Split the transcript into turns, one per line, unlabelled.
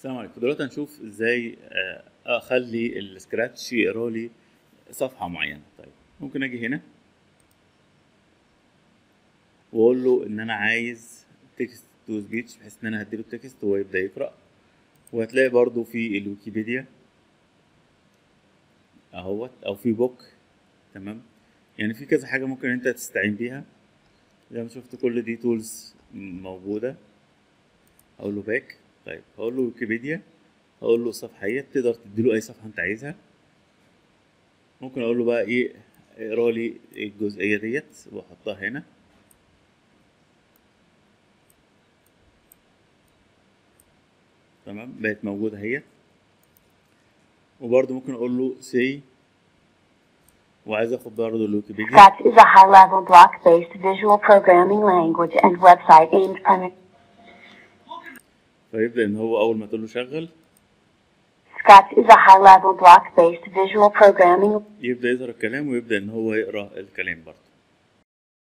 السلام عليكم دلوقتي هنشوف ازاي آه، اخلي السكراتش يقرا لي صفحه معينه طيب ممكن اجي هنا واقول له ان انا عايز تكست تو سبيتش بحيث ان انا هديله التكست وهو يبدا يقرا وهتلاقي برضو في الويكيبيديا اهوت او في بوك تمام يعني في كذا حاجه ممكن انت تستعين بيها زي ما شفت كل دي تولز موجوده اقول له باك طيب هقول له ويكيبيديا هقول له صفحيه تقدر تديله اي صفحه انت عايزها ممكن اقول له بقى ايه اقرا لي الجزئيه ديت واحطها هنا تمام بقت موجوده اهي وبرده ممكن اقول له سي وعايز اخد برضه الويكيبيديا
Scratch is a high-level block-based visual programming language and website aimed primarily.
فيبدا ان هو اول ما تقول له شغل
Scratch is a high-level block-based visual programming
يبدا يظهر الكلام ويبدا ان هو يقرا الكلام برضه